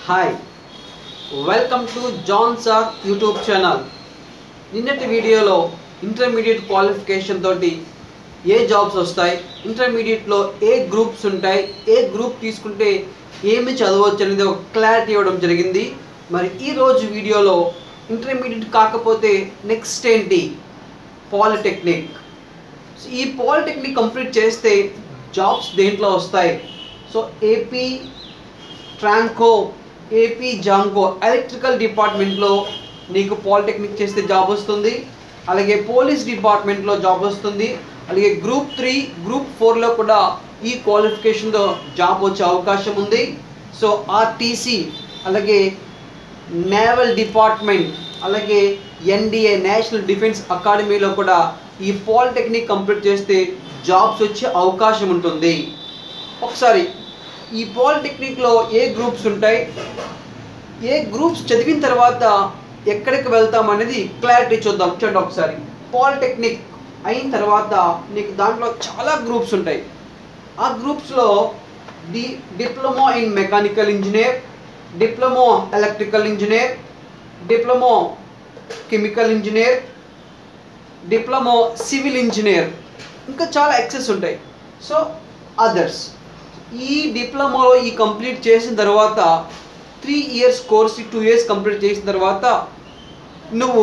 hi welcome to John sir YouTube channel నిన్నటి వీడియోలో intermediate qualification తోటి ఏ జాబ్స్ వస్తాయి ఇంటర్మీడియట్లో ఏ గ్రూప్స్ ఉంటాయి ఏ గ్రూప్ తీసుకుంటే ఏమి చదవచ్చు అనేది ఒక క్లారిటీ ఇవ్వడం జరిగింది మరి ఈరోజు వీడియోలో ఇంటర్మీడియట్ కాకపోతే నెక్స్ట్ ఏంటి పాలిటెక్నిక్ ఈ పాలిటెక్నిక్ కంప్లీట్ చేస్తే జాబ్స్ దేంట్లో వస్తాయి so AP TRANSCO AP GENCO electrical డిపార్ట్మెంట్లో నీకు పాలిటెక్నిక్ చేస్తే జాబ్ వస్తుంది అలాగే పోలీస్ డిపార్ట్మెంట్లో జాబ్ వస్తుంది అలాగే గ్రూప్ త్రీ గ్రూప్ ఫోర్లో కూడా ఈ క్వాలిఫికేషన్తో జాబ్ వచ్చే అవకాశం ఉంది సో ఆర్టీసీ అలాగే నేవల్ డిపార్ట్మెంట్ అలాగే ఎన్డిఏ నేషనల్ డిఫెన్స్ అకాడమీలో కూడా ఈ పాలిటెక్నిక్ కంప్లీట్ చేస్తే జాబ్స్ వచ్చే అవకాశం ఉంటుంది ఒకసారి ఈ పాలిటెక్నిక్లో ఏ గ్రూప్స్ ఉంటాయి ఏ గ్రూప్స్ చదివిన తర్వాత ఎక్కడికి వెళ్తాం అనేది క్లారిటీ చూద్దాం చూడండి ఒకసారి పాలిటెక్నిక్ అయిన తర్వాత నీకు దాంట్లో చాలా గ్రూప్స్ ఉంటాయి ఆ గ్రూప్స్లో D diploma in mechanical engineer diploma electrical engineer diploma chemical engineer diploma civil engineer ఇంకా చాలా ఎక్సెస్ ఉంటాయి సో అదర్స్ ఈ డిప్లొమాలో ఈ కంప్లీట్ చేసిన తర్వాత three years course two years complete చేసిన తర్వాత నువ్వు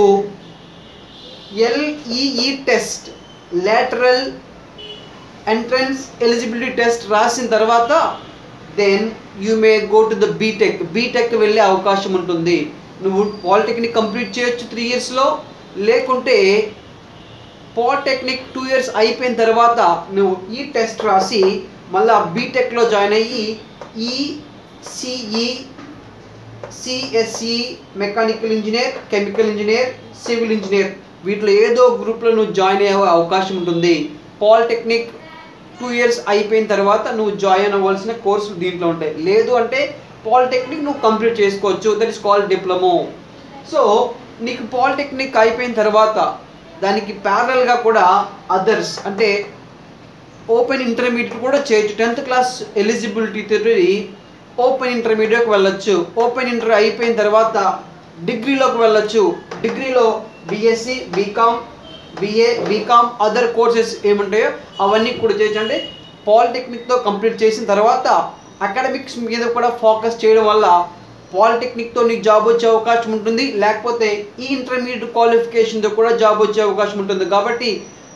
LEE test lateral entrance eligibility test రాసిన తర్వాత then you may go to the BTech BTech వెళ్ళే అవకాశం ఉంటుంది నువ్వు పాలిటెక్నిక్ కంప్లీట్ చేయొచ్చు త్రీ ఇయర్స్లో లేకుంటే పాలిటెక్నిక్ టూ ఇయర్స్ అయిపోయిన తర్వాత నువ్వు ఈ టెస్ట్ రాసి మళ్ళా బీటెక్లో జాయిన్ అయ్యి ECE CSE mechanical engineer chemical engineer civil engineer వీటిలో ఏదో గ్రూప్లో నువ్వు జాయిన్ అయ్యే అవకాశం ఉంటుంది పాలిటెక్నిక్ టూ ఇయర్స్ అయిపోయిన తర్వాత నువ్వు జాయిన్ అవ్వాల్సిన కోర్సులు దీంట్లో ఉంటాయి లేదు అంటే పాలిటెక్నిక్ నువ్వు కంప్లీట్ చేసుకోవచ్చు that is called diploma so నీకు పాలిటెక్నిక్ అయిపోయిన తర్వాత దానికి ప్యారల్గా కూడా అదర్స్ అంటే ఓపెన్ ఇంటర్మీడియట్ కూడా చేయొచ్చు టెన్త్ క్లాస్ ఎలిజిబిలిటీ తోటి ఓపెన్ ఇంటర్మీడియట్కి వెళ్ళొచ్చు ఓపెన్ ఇంటర్ అయిపోయిన తర్వాత డిగ్రీలోకి వెళ్ళొచ్చు డిగ్రీలో BSc BCom BA BCom other courses ఏముంటాయో అవన్నీ కూడా చేయొచ్చు అంటే పాలిటెక్నిక్తో కంప్లీట్ చేసిన తర్వాత అకాడమిక్స్ మీద కూడా ఫోకస్ చేయడం వల్ల పాలిటెక్నిక్తో నీకు జాబ్ వచ్చే అవకాశం ఉంటుంది లేకపోతే ఈ ఇంటర్మీడియట్ క్వాలిఫికేషన్తో కూడా జాబ్ వచ్చే అవకాశం ఉంటుంది కాబట్టి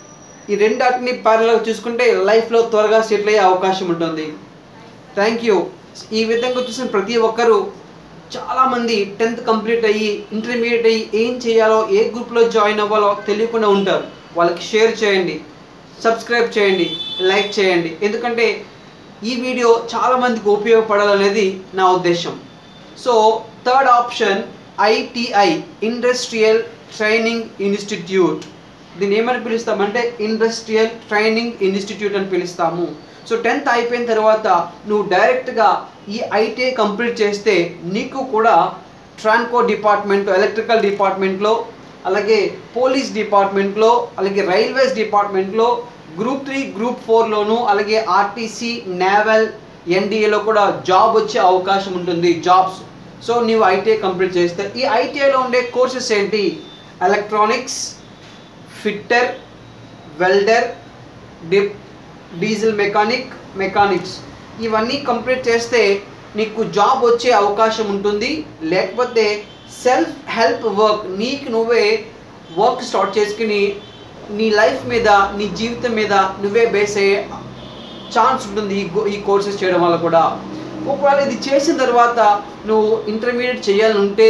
ఈ రెండాటిని ప్యారల్గా చూసుకుంటే లైఫ్లో త్వరగా సెటిల్ అయ్యే అవకాశం ఉంటుంది థ్యాంక్ యూ ఈ విధంగా చూసిన ప్రతి ఒక్కరూ చాలామంది టెన్త్ కంప్లీట్ అయ్యి ఇంటర్మీడియట్ అయ్యి ఏం చేయాలో ఏ గ్రూప్లో జాయిన్ అవ్వాలో తెలియకుండా ఉంటారు వాళ్ళకి షేర్ చేయండి సబ్స్క్రైబ్ చేయండి లైక్ చేయండి ఎందుకంటే ఈ వీడియో చాలామందికి ఉపయోగపడాలనేది నా ఉద్దేశం so third option ITI industrial training institute దీన్ని ఏమని పిలుస్తామంటే ఇండస్ట్రియల్ ట్రైనింగ్ ఇన్స్టిట్యూట్ అని పిలుస్తాము సో టెన్త్ అయిపోయిన తర్వాత నువ్వు డైరెక్ట్గా ఈ ఐటీఐ కంప్లీట్ చేస్తే నీకు కూడా ట్రాన్కో డిపార్ట్మెంట్ ఎలక్ట్రికల్ డిపార్ట్మెంట్లో అలాగే పోలీస్ డిపార్ట్మెంట్లో అలాగే రైల్వేస్ డిపార్ట్మెంట్లో గ్రూప్ త్రీ గ్రూప్ ఫోర్లోను అలాగే ఆర్టీసీ నేవల్ ఎన్డీఏలో కూడా జాబ్ వచ్చే అవకాశం ఉంటుంది జాబ్స్ సో నీవు ఐటీఐ కంప్లీట్ చేస్తే ఈ ఐటీఐలో ఉండే కోర్సెస్ ఏంటి electronics fitter welder dip diesel mechanic mechanics ఇవన్నీ కంప్లీట్ చేస్తే నీకు జాబ్ వచ్చే అవకాశం ఉంటుంది లేకపోతే సెల్ఫ్ హెల్ప్ వర్క్ నీకు నువ్వే వర్క్ స్టార్ట్ చేసుకుని నీ లైఫ్ మీద నీ జీవితం మీద నువ్వే బేస్ అయ్యే ఛాన్స్ ఉంటుంది ఈ ఈ కోర్సెస్ చేయడం వల్ల కూడా ఒకవేళ ఇది చేసిన తర్వాత నువ్వు ఇంటర్మీడియట్ చేయాలంటే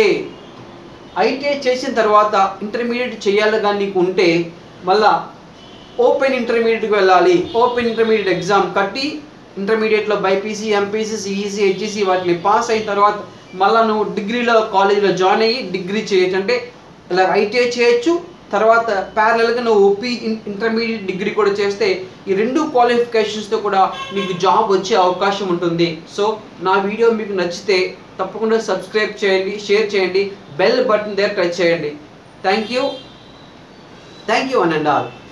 ఐటీఐ చేసిన తర్వాత ఇంటర్మీడియట్ చేయాలి కానీ నీకు ఉంటే మళ్ళా ఓపెన్ ఇంటర్మీడియట్కి వెళ్ళాలి ఓపెన్ ఇంటర్మీడియట్ ఎగ్జామ్ కట్టి ఇంటర్మీడియట్లో బైపీసీ ఎంపీసీ సిఈసీ హెచ్ఈసీ వాటిని పాస్ అయిన తర్వాత మళ్ళీ నువ్వు డిగ్రీలో కాలేజీలో జాయిన్ అయ్యి డిగ్రీ చేయొచ్చు అంటే ఇలా ఐటీఐ చేయొచ్చు తర్వాత ప్యారలల్గా నువ్వు పీ ఇంటర్మీడియట్ డిగ్రీ కూడా చేస్తే ఈ రెండు క్వాలిఫికేషన్స్తో కూడా నీకు జాబ్ వచ్చే అవకాశం ఉంటుంది సో నా వీడియో మీకు నచ్చితే తప్పకుండా సబ్స్క్రైబ్ చేయండి షేర్ చేయండి బెల్ బటన్ దగ్గర టచ్ చేయండి థ్యాంక్ యూ థ్యాంక్ యూ అన్ అండ్ ఆల్